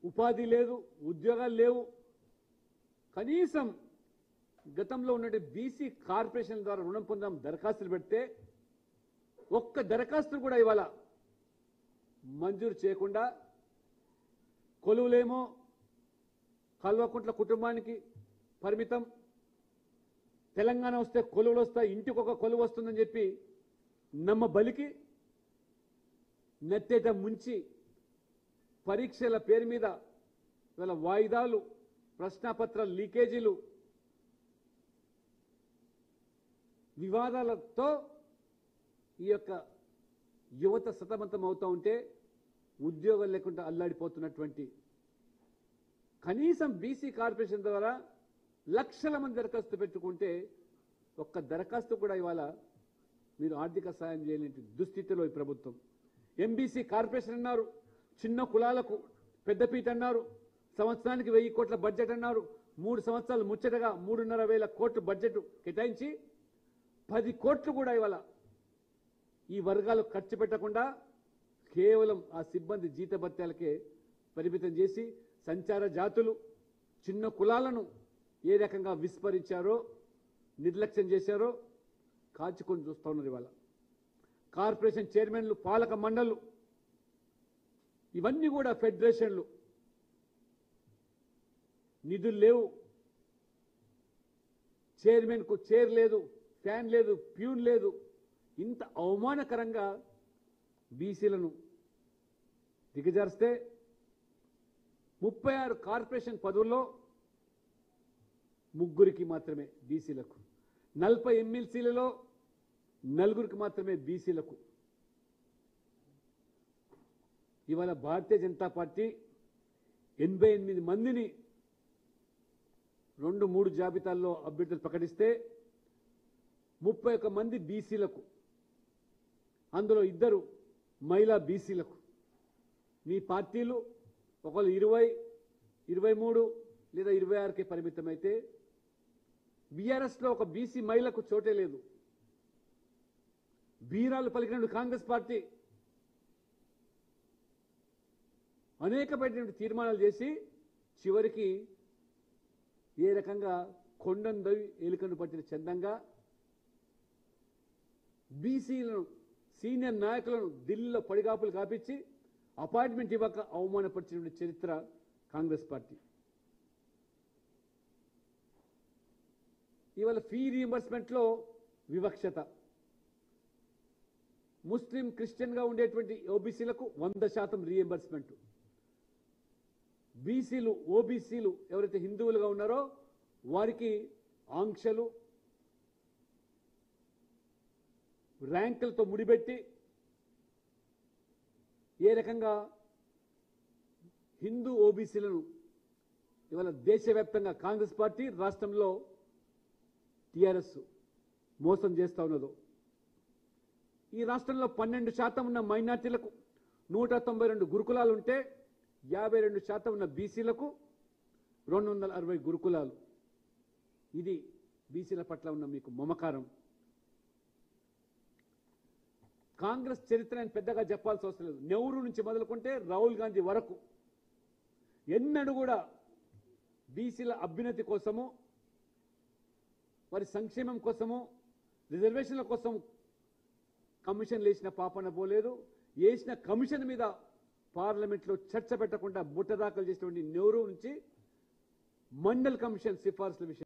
ఉపాధి లేదు ఉద్యోగాలు లేవు కనీసం గతంలో ఉన్నట్టు బీసీ కార్పొరేషన్ ద్వారా రుణం పొందాం దరఖాస్తులు పెడితే ఒక్క దరఖాస్తులు కూడా ఇవాళ మంజూరు చేయకుండా కొలువులేమో కల్వకుంట్ల కుటుంబానికి పరిమితం తెలంగాణ వస్తే కొలువులు వస్తాయి ఇంటికి ఒక కొలువు వస్తుందని చెప్పి నమ్మ బలికి నెత్తేట ముంచి పరీక్షల పేరు మీద ఇవాళ వాయిదాలు ప్రశ్నాపత్ర లీకేజీలు వివాదాలతో ఈ యొక్క యువత సతమతం అవుతూ ఉంటే ఉద్యోగం లేకుండా అల్లాడిపోతున్నటువంటి కనీసం బీసీ కార్పొరేషన్ ద్వారా లక్షల మంది దరఖాస్తు పెట్టుకుంటే ఒక్క దరఖాస్తు కూడా ఇవాళ మీరు ఆర్థిక సాయం చేయలేని దుస్థితిలో ఈ ప్రభుత్వం ఎంబీసీ కార్పొరేషన్ అన్నారు చిన్న కులాలకు పెద్దపీట అన్నారు సంవత్సరానికి వెయ్యి కోట్ల బడ్జెట్ అన్నారు మూడు సంవత్సరాలు ముచ్చటగా మూడున్నర వేల కోట్లు బడ్జెట్ కేటాయించి పది కోట్లు కూడా ఇవాళ ఈ వర్గాలు ఖర్చు పెట్టకుండా కేవలం ఆ సిబ్బంది జీతభత్యాలకే పరిమితం చేసి సంచార జాతులు చిన్న కులాలను ఏ రకంగా విస్మరించారో నిర్లక్ష్యం చేశారో కాచుకొని చూస్తూ ఉన్నారు ఇవాళ కార్పొరేషన్ చైర్మన్లు పాలక మండళ్ళు ఇవన్నీ కూడా ఫెడరేషన్లు నిధులు లేవు చైర్మన్కు చైర్ లేదు ఫ్యాన్ లేదు ప్యూన్ లేదు ఇంత అవమానకరంగా బీసీలను దిగజారిస్తే ముప్పై ఆరు కార్పొరేషన్ పదవుల్లో ముగ్గురికి మాత్రమే బీసీలకు నలభై ఎమ్మెల్సీలలో నలుగురికి మాత్రమే బీసీలకు ఇవాళ భారతీయ జనతా పార్టీ ఎనభై ఎనిమిది మందిని రెండు మూడు జాబితాల్లో అభ్యర్థులు ప్రకటిస్తే ముప్పై ఒక్క మంది బీసీలకు అందులో ఇద్దరు మహిళా బీసీలకు మీ పార్టీలు ఒకళ్ళు ఇరవై ఇరవై మూడు లేదా ఇరవై ఆరుకే పరిమితమైతే బీఆర్ఎస్లో ఒక బీసీ మహిళకు చోటే లేదు బీరాలు పలికిన కాంగ్రెస్ పార్టీ అనేకమైనటువంటి తీర్మానాలు చేసి చివరికి ఏ రకంగా కొండను దవి ఎలుకను పట్టిన చందంగా బీసీలను సీనియర్ నాయకులను ఢిల్లీలో పడిగాపులు కాపించి అపాయింట్మెంట్ ఇవ్వక అవమానపరిచినటువంటి చరిత్ర కాంగ్రెస్ పార్టీ ఇవాళ ఫీ రీఎంబర్స్మెంట్లో వివక్షత ముస్లిం క్రిస్టియన్గా ఉండేటువంటి ఓబీసీలకు వంద శాతం రీఎంబర్స్మెంట్ బీసీలు ఓబీసీలు ఎవరైతే హిందువులుగా ఉన్నారో వారికి ఆంక్షలు ర్యాంకులతో ముడిపెట్టి ఏ రకంగా హిందూ ఓబీసీలను ఇవాళ దేశవ్యాప్తంగా కాంగ్రెస్ పార్టీ రాష్ట్రంలో టీఆర్ఎస్ మోసం చేస్తా ఉన్నదో ఈ రాష్ట్రంలో పన్నెండు శాతం ఉన్న మైనార్టీలకు నూట తొంభై రెండు గురుకులాలు ఉంటే యాభై రెండు శాతం ఉన్న బీసీలకు రెండు వందల అరవై గురుకులాలు ఇది బీసీల పట్ల ఉన్న మీకు మమకారం కాంగ్రెస్ చరిత్ర నేను పెద్దగా చెప్పాల్సి అవసరం లేదు నెహ్రూ నుంచి మొదలుకుంటే రాహుల్ గాంధీ వరకు ఎన్నడూ కూడా బీసీల అభ్యున్నతి కోసము వారి సంక్షేమం కోసము రిజర్వేషన్ల కోసం కమిషన్ వేసిన పాపన పోలేదు వేసిన కమిషన్ మీద పార్లమెంట్లో చర్చ పెట్టకుండా బుట్ట దాఖలు చేసినటువంటి నెహ్రూ నుంచి మండల్ కమిషన్ సిఫార్సుల విషయం